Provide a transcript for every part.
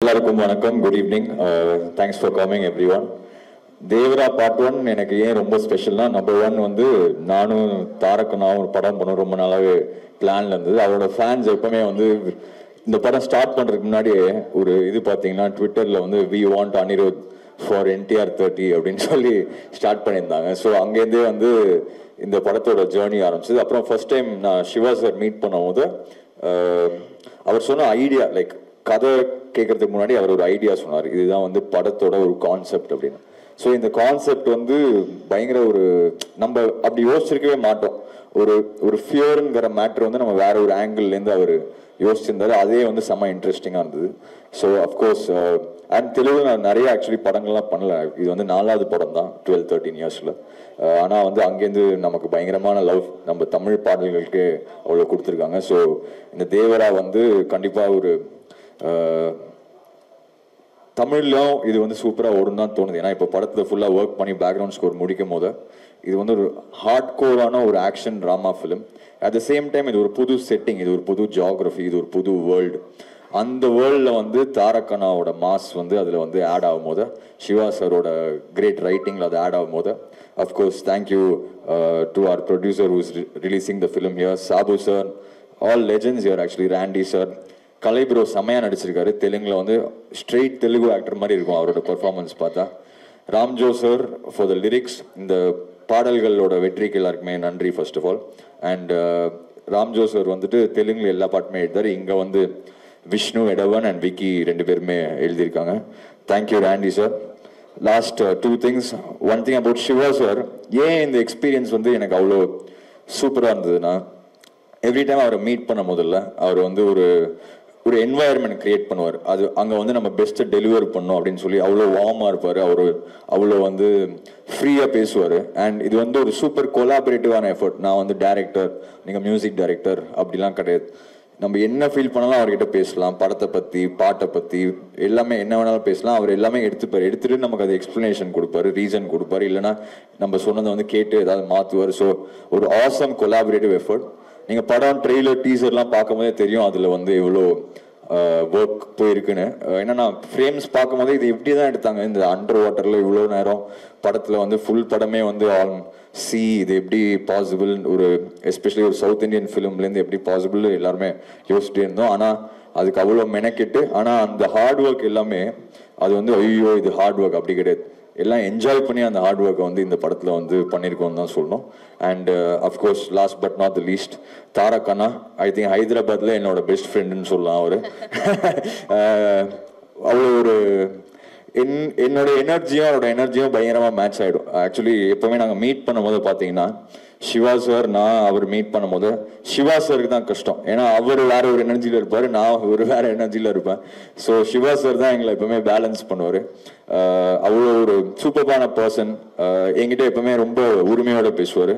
எல்லாருக்கும் வணக்கம் good evening thanks for coming everyone Devara part one எனக்கு ஏன் ரொம்ப ஸ்பெஷல்னா நம்பர் ஒன் வந்து நானும் தாரக்கனாவும் ஒரு படம் பண்ண ரொம்ப நாளாவே பிளான்ல இருந்தது அவரோட ஃபேன்ஸ் எப்பவுமே வந்து இந்த படம் ஸ்டார்ட் பண்றதுக்கு முன்னாடியே ஒரு இது பார்த்தீங்கன்னா ட்விட்டர்ல வந்து we want Anirudh for NTR thirty அப்படின்னு சொல்லி ஸ்டார்ட் பண்ணியிருந்தாங்க ஸோ அங்கேருந்தே வந்து இந்த படத்தோட ஜேர்னி ஆரம்பிச்சது அப்புறம் ஃபர்ஸ்ட் டைம் நான் சிவா சார் மீட் பண்ணும்போது அஹ், அவர் சொன்ன ஐடியா லைக் கதை கேட்கறதுக்கு முன்னாடி அவர் ஒரு ஐடியா சொன்னார் இதுதான் வந்து படத்தோட ஒரு கான்செப்ட் அப்படின்னு ஸோ இந்த கான்செப்ட் வந்து பயங்கர ஒரு நம்ம அப்படி யோசிச்சிருக்கவே மாட்டோம் ஒரு ஒரு ஃபியருங்கிற மேட்ரு வந்து நம்ம வேற ஒரு ஆங்கிள்லேருந்து அவர் யோசிச்சிருந்தாரு அதே வந்து செம்ம இன்ட்ரெஸ்டிங்காக இருந்தது ஸோ அஃப்கோர்ஸ் அண்ட் தெலுங்கு நான் நிறைய ஆக்சுவலி படங்கள்லாம் பண்ணல இது வந்து நாலாவது படம் தான் டுவெல் தேர்ட்டின் இயர்ஸில் ஆனால் வந்து அங்கேருந்து நமக்கு பயங்கரமான லவ் நம்ம தமிழ் பாடல்களுக்கு அவ்வளோ கொடுத்துருக்காங்க ஸோ இந்த தேவரா வந்து கண்டிப்பாக ஒரு அஹ், தமிழ்லையும் இது வந்து சூப்பராக ஓடும் தான் தோணுது ஏன்னா இப்போ படத்தில் ஃபுல்லாக ஒர்க் பண்ணி பேக்ரவுண்ட் ஸ்கோர் முடிக்கும் போது இது வந்து ஒரு ஹார்ட் கோரான ஒரு action drama film at the same time இது ஒரு புது செட்டிங் இது ஒரு புது ஜியாகிரஃபி இது ஒரு புது வேர்ல்டு அந்த வேர்ல்டில் வந்து தாரக்கனாவோட மாஸ் வந்து அதில் வந்து ஆட் ஆகும் போது சிவா சாரோட கிரேட் ரைட்டிங்கில் அது ஆட் ஆகும் போது of course thank you to our producer who's releasing the film here Sabu sir all legends here actually Randy sir Kalai bro செம்மையா நடிச்சிருக்காரு தெலுங்குல வந்து ஸ்ட்ரெயிட் தெலுங்கு ஆக்டர் மாதிரி இருக்கும் அவரோட பெர்ஃபார்மன்ஸ் பார்த்தா Ramjo sir for the lyrics இந்த பாடல்களோட வெற்றிக்கு எல்லாருக்குமே நன்றி first of all and Ramjo sir வந்துட்டு தெலுங்குல எல்லா பாட்டுமே எழுதாரு இங்க வந்து விஷ்ணு எடவன் அண்ட் விக்கி ரெண்டு பேருமே எழுதியிருக்காங்க thank you Randy sir last two things one thing about Siva sir ஏன் இந்த எக்ஸ்பீரியன்ஸ் வந்து எனக்கு அவ்வளோ சூப்பராக இருந்ததுன்னா எவ்ரி டைம் அவரை மீட் பண்ண முதல்ல அவர் வந்து ஒரு ஒரு என்வாயர்மெண்ட் கிரியேட் பண்ணுவார் அது அங்கே வந்து நம்ம பெஸ்ட்டை டெலிவர் பண்ணோம் அப்படின்னு சொல்லி அவ்வளோ வார்மாக இருப்பார் அவர் அவ்வளோ வந்து ஃப்ரீயாக பேசுவார் அண்ட் இது வந்து ஒரு சூப்பர் கொலாபரேட்டிவான எஃபர்ட் நான் வந்து டேரக்டர் நீங்கள் மியூசிக் டைரக்டர் அப்படிலாம் கிடையாது நம்ம என்ன ஃபீல் பண்ணாலும் அவர்கிட்ட பேசலாம் படத்தை பற்றி பாட்டை பற்றி எல்லாமே என்ன வேணாலும் பேசலாம் அவர் எல்லாமே எடுத்துப்பார் எடுத்துட்டு நமக்கு அது எக்ஸ்ப்ளனேஷன் கொடுப்பாரு ரீசன் கொடுப்பாரு இல்லைன்னா நம்ம சொன்னதை வந்து கேட்டு ஏதாவது மாற்றுவார் ஸோ ஒரு ஆசம் கொலாபரேட்டிவ் எஃபர்ட் நீங்கள் படம் ட்ரெய்லர் டீசர்லாம் பார்க்கும்போதே தெரியும் அதில் வந்து எவ்வளோ ஒர்க் போயிருக்குன்னு அஹ் ஏன்னா நான் ஃப்ரேம்ஸ் பார்க்கும்போது இது எப்படி தான் எடுத்தாங்க இந்த அண்டர் வாட்டரில் இவ்வளோ நேரம் படத்தில் வந்து ஃபுல் படமே வந்து ஆன் சி இது எப்படி பாசிபிள் ஒரு எஸ்பெஷலி ஒரு சவுத் இந்தியன் ஃபிலிம்லேருந்து எப்படி பாசிபிள் எல்லாருமே யோசிச்சுட்டே இருந்தோம் ஆனால் அதுக்கு அவ்வளோ மெனக்கெட்டு ஆனால் அந்த ஹார்ட் ஒர்க் எல்லாமே அது வந்து ஐயோ இது ஹார்ட் ஒர்க் அப்படி கிடையாது எல்லாம் என்ஜாய் பண்ணி அந்த ஹார்ட் ஒர்க்கை வந்து இந்த படத்தில் வந்து பண்ணியிருக்கோம் தான் சொல்லணும் and of course last but not the least Tarak அண்ணா ஐ திங்க் ஹைதராபாத்தில் என்னோட பெஸ்ட் ஃப்ரெண்டுன்னு சொல்லலாம் அவர் அவ்வளோ ஒரு என் என்னோட எனர்ஜியும் அவரோட எனர்ஜியும் பயங்கரமாக மேட்ச் ஆகிடும் ஆக்சுவலி எப்போவுமே நாங்கள் மீட் பண்ணும்போது பார்த்தீங்கன்னா சிவா சார் நான் அவர் மீட் பண்ணும்போது சிவா சாருக்கு தான் கஷ்டம் ஏன்னா அவர் வேற ஒரு எனர்ஜியில் இருப்பார் நான் ஒரு வேற எனர்ஜியில் இருப்பேன் ஸோ சிவா சார் தான் எங்களை எப்பவுமே பேலன்ஸ் பண்ணுவார் அவ்வளோ ஒரு சூப்பர்பான பர்சன் என்கிட்ட எப்பவுமே ரொம்ப உரிமையோட பேசுவார்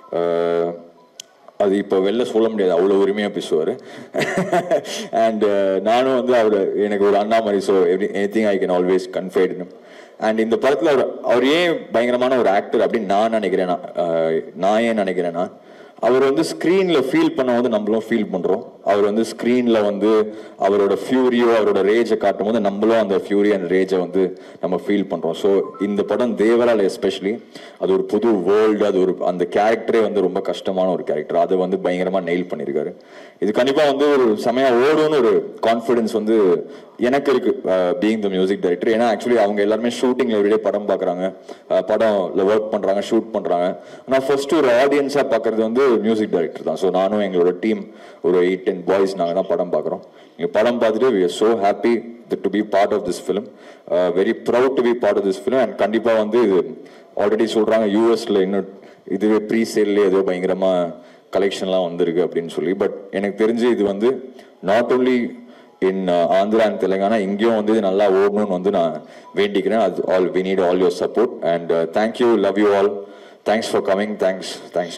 அது இப்போ வெளில சொல்ல முடியாது அவ்வளோ உரிமையாக பேசுவார் அண்ட் நானும் வந்து அவர் எனக்கு ஒரு அண்ணா மாதிரி so every anything I can always confide and இந்த படத்தில் அவர் அவர் ஏன் பயங்கரமான ஒரு ஆக்டர் அப்படின்னு நான் நினைக்கிறேன்னா அஹ், நான் ஏன் நினைக்கிறேன்னா அவர் வந்து ஸ்க்ரீனில் ஃபீல் பண்ண வந்து நம்மளும் ஃபீல் பண்ணுறோம் அவர் வந்து ஸ்க்ரீனில் வந்து அவரோட ஃபியூரியோ அவரோட ரேஜை காட்டும் போது நம்மளும் அந்த ஃபியூரி அண்ட் ரேஜை வந்து நம்ம ஃபீல் பண்ணுறோம் ஸோ இந்த படம் தேவரால் எஸ்பெஷலி அது ஒரு புது வேர்ல்டு அது ஒரு அந்த கேரக்டரே வந்து ரொம்ப கஷ்டமான ஒரு கேரக்டர் அதை வந்து பயங்கரமாக நெயில் பண்ணியிருக்காரு இது கண்டிப்பாக வந்து ஒரு செமையா ஓடும்னு ஒரு கான்ஃபிடன்ஸ் வந்து எனக்கு இருக்கு பீயிங் த மியூசிக் டைரக்டர் ஏன்னா ஆக்சுவலி அவங்க எல்லாருமே ஷூட்டிங்ல எவ்ரிடே படம் பார்க்குறாங்க படம்ல ஒர்க் பண்ணுறாங்க ஷூட் பண்ணுறாங்க ஆனால் ஃபர்ஸ்ட் ஒரு ஆடியன்ஸாக பார்க்கறது வந்து மியூசிக் டைரக்டர் தான் ஸோ நானும் எங்களோட டீம் ஒரு எயிட் டென் பாய்ஸ் நாங்கள் தான் படம் பார்க்குறோம் நீங்கள் படம் பார்த்துட்டு we are so happy to be part of this film very proud to be part of this film and கண்டிப்பாக வந்து இது ஆல்ரெடி சொல்கிறாங்க யூஎஸ்ல இன்னும் இதுவே ப்ரீ சேல்லே ஏதோ பயங்கரமாக கலெக்ஷன்லாம் வந்திருக்கு அப்படின்னு சொல்லி பட் எனக்கு தெரிஞ்சு இது வந்து not only in Andhra and Telangana இங்கேயும் வந்து இது நல்லா ஓடணும்னு வந்து நான் வேண்டிக்கிறேன் அது all we need all your support and thank you love you all thanks for coming thanks thanks